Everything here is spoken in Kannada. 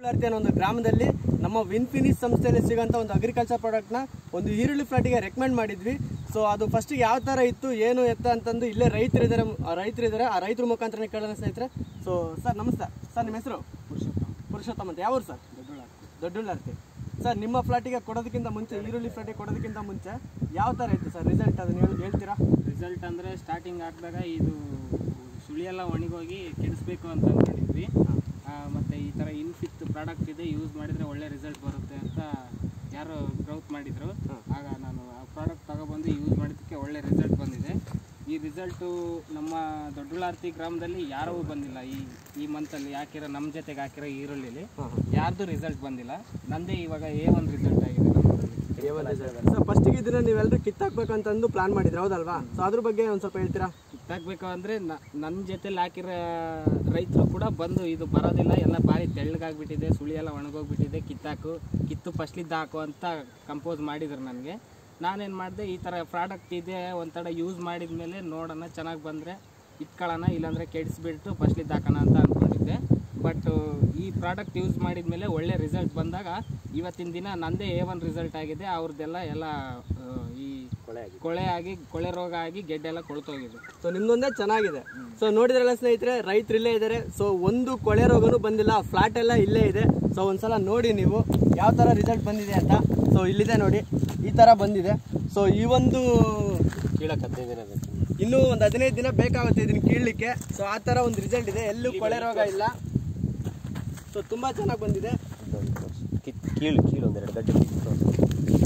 ಹುಳಾರ್ತಿ ಅನ್ನೋ ಒಂದು ಗ್ರಾಮದಲ್ಲಿ ನಮ್ಮ ವಿನ್ಫಿನಿಸ್ ಸಂಸ್ಥೆಯಲ್ಲಿ ಸಿಗೋಂಥ ಒಂದು ಅಗ್ರಿಕಲ್ಚರ್ ಪ್ರಾಡಕ್ಟ್ನ ಒಂದು ಈರುಳ್ಳಿ ಫ್ಲಾಟಿಗೆ ರೆಕಮೆಂಡ್ ಮಾಡಿದ್ವಿ ಸೊ ಅದು ಫಸ್ಟ್ ಯಾವ ಥರ ಇತ್ತು ಏನು ಎತ್ತ ಅಂತಂದು ಇಲ್ಲೇ ರೈತರಿದ್ದಾರೆ ರೈತರು ಇದ್ದಾರೆ ಆ ರೈತರ ಮುಖಾಂತರ ಕೇಳೋಣ ಸ್ನೇಹಿತರೆ ಸೊ ಸರ್ ನಮಸ್ತೆ ಸರ್ ನಿಮ್ಮ ಹೆಸರು ಪುರುಷೋತ್ತಮ ಅಂತ ಯಾವ ಊರು ಸರ್ ದೊಡ್ಡಳ್ಳಾರ್ತಿ ಸರ್ ನಿಮ್ಮ ಫ್ಲಾಟಿಗೆ ಕೊಡೋದಕ್ಕಿಂತ ಮುಂಚೆ ಈರುಳ್ಳಿ ಫ್ಲಾಟಿಗೆ ಕೊಡೋದಕ್ಕಿಂತ ಮುಂಚೆ ಯಾವ ಥರ ಇತ್ತು ಸರ್ ರಿಸಲ್ಟ್ ಅದನ್ನ ಹೇಳಿ ಹೇಳ್ತೀರಾ ರಿಸಲ್ಟ್ ಅಂದರೆ ಸ್ಟಾರ್ಟಿಂಗ್ ಹಾಕಿದಾಗ ಇದು ಸುಳಿಯೆಲ್ಲ ಒಣಗೋಗಿ ಕೆಡಿಸ್ಬೇಕು ಅಂತ ಅಂದ್ಕೊಂಡಿದ್ವಿ ಆ, ಮತ್ತೆ ಈ ಥರ ಇನ್ಫಿತ್ ಪ್ರಾಡಕ್ಟ್ ಇದೆ ಯೂಸ್ ಮಾಡಿದರೆ ಒಳ್ಳೆ ರಿಸಲ್ಟ್ ಬರುತ್ತೆ ಅಂತ ಯಾರೋ ಗ್ರೌತ್ ಮಾಡಿದರು ಆಗ ನಾನು ಆ ಪ್ರಾಡಕ್ಟ್ ತಗೊಬಂದು ಯೂಸ್ ಮಾಡಿದ್ದಕ್ಕೆ ಒಳ್ಳೆ ರಿಸಲ್ಟ್ ಬಂದಿದೆ ಈ ರಿಸಲ್ಟು ನಮ್ಮ ದೊಡ್ಡಳ್ಳಾರ್ತಿ ಗ್ರಾಮದಲ್ಲಿ ಯಾರೂ ಬಂದಿಲ್ಲ ಈ ಈ ಮಂತಲ್ಲಿ ಹಾಕಿರೋ ನಮ್ಮ ಜೊತೆಗೆ ಹಾಕಿರೋ ಈರುಳ್ಳಿಲಿ ಯಾರ್ದು ರಿಸಲ್ಟ್ ಬಂದಿಲ್ಲ ನಂದೇ ಇವಾಗ ಎ ಒನ್ ರಿಸಲ್ಟ್ ಆಗಿದೆ ನಮ್ಮದ್ರಲ್ಲಿ. ಸರ್ ಫಸ್ಟಿಗೆ ಇದನ್ನ ನೀವೆಲ್ಲರೂ ಕಿತ್ತಾಕ್ಬೇಕಂತಂದು ಪ್ಲಾನ್ ಮಾಡಿದ್ರೆ ಹೌದಲ್ವಾ ಸೊ ಅದ್ರ ಬಗ್ಗೆ ಒಂದು ಸ್ವಲ್ಪ ಹೇಳ್ತೀರಾ ಕಿತ್ತಾಕ್ಬೇಕು ಅಂದರೆ ನನ್ನ ಜೊತೆಲಿ ಹಾಕಿರೋ ರೈತರು ಕೂಡ ಬಂದು ಇದು ಬರೋದಿಲ್ಲ ಎಲ್ಲ ಭಾರಿ ತೆಳ್ಳಗಾಗ್ಬಿಟ್ಟಿದೆ ಸುಳಿ ಎಲ್ಲ ಒಣಗೋಗ್ಬಿಟ್ಟಿದೆ ಕಿತ್ತಾಕು ಕಿತ್ತು ಫಸ್ಲಿದ್ದು ಹಾಕು ಅಂತ ಕಂಪೋಸ್ ಮಾಡಿದ್ರು ನನಗೆ ನಾನೇನು ಮಾಡಿದೆ ಈ ಥರ ಪ್ರಾಡಕ್ಟ್ ಇದೆ ಒಂಥರ ಯೂಸ್ ಮಾಡಿದ ಮೇಲೆ ನೋಡೋಣ ಚೆನ್ನಾಗಿ ಬಂದರೆ ಇಟ್ಕೊಳ್ಳೋಣ ಇಲ್ಲಾಂದರೆ ಕೆಡಿಸ್ಬಿಟ್ಟು ಫಸ್ಲಿದ್ದು ಹಾಕೋಣ ಅಂತ ಅಂದ್ಕೊಂಡಿದ್ದೆ ಬಟ್ ಈ ಪ್ರಾಡಕ್ಟ್ ಯೂಸ್ ಮಾಡಿದ ಮೇಲೆ ಒಳ್ಳೆ ರಿಸಲ್ಟ್ ಬಂದಾಗ ಇವತ್ತಿನ ದಿನ ನಂದೇ ಎ ಒನ್ ರಿಸಲ್ಟ್ ಆಗಿದೆ ಅವ್ರದ್ದೆಲ್ಲ ಎಲ್ಲ ಆ, ಈ ಕೊಳೆ ಆಗಿ ಕೊಳೆ ರೋಗ ಆಗಿ ಗೆಡ್ಡೆ ಎಲ್ಲ ಕೊಳ್ತೋಗಿದೆ ಸೊ ನಿಮ್ದೊಂದೇ ಚೆನ್ನಾಗಿದೆ ಸೊ ನೋಡಿದ್ರಲ್ಲ ಸ್ನೇಹಿತರೆ ರೈತರು ಇಲ್ಲೇ ಇದ್ದಾರೆ ಸೊ ಒಂದು ಕೊಳೆ ರೋಗನೂ ಬಂದಿಲ್ಲ ಫ್ಲಾಟ್ ಎಲ್ಲ ಇಲ್ಲೇ ಇದೆ ಸೊ ಒಂದ್ಸಲ ನೋಡಿ ನೀವು ಯಾವ ಥರ ರಿಸಲ್ಟ್ ಬಂದಿದೆ ಅಂತ ಸೊ ಇಲ್ಲಿದೆ ನೋಡಿ ಈ ಥರ ಬಂದಿದೆ ಸೊ ಈ ಒಂದು ಕೀಳಕ್ಕೆ ಹದಿನೈದು ದಿನ ಬೇಕು ಇನ್ನೂ ಒಂದು ಹದಿನೈದು ದಿನ ಬೇಕಾಗುತ್ತೆ ಇದನ್ನ ಕೀಳಲಿಕ್ಕೆ ಸೊ ಆ ಥರ ಒಂದು ರಿಸಲ್ಟ್ ಇದೆ ಎಲ್ಲೂ ಕೊಳೆ ರೋಗ ಇಲ್ಲ ಸೊ ತುಂಬ ಚೆನ್ನಾಗಿ ಬಂದಿದೆ ಕೀಳು ಕೀಳು ಒಂದೆರಡು ಗಡ್ಡೆ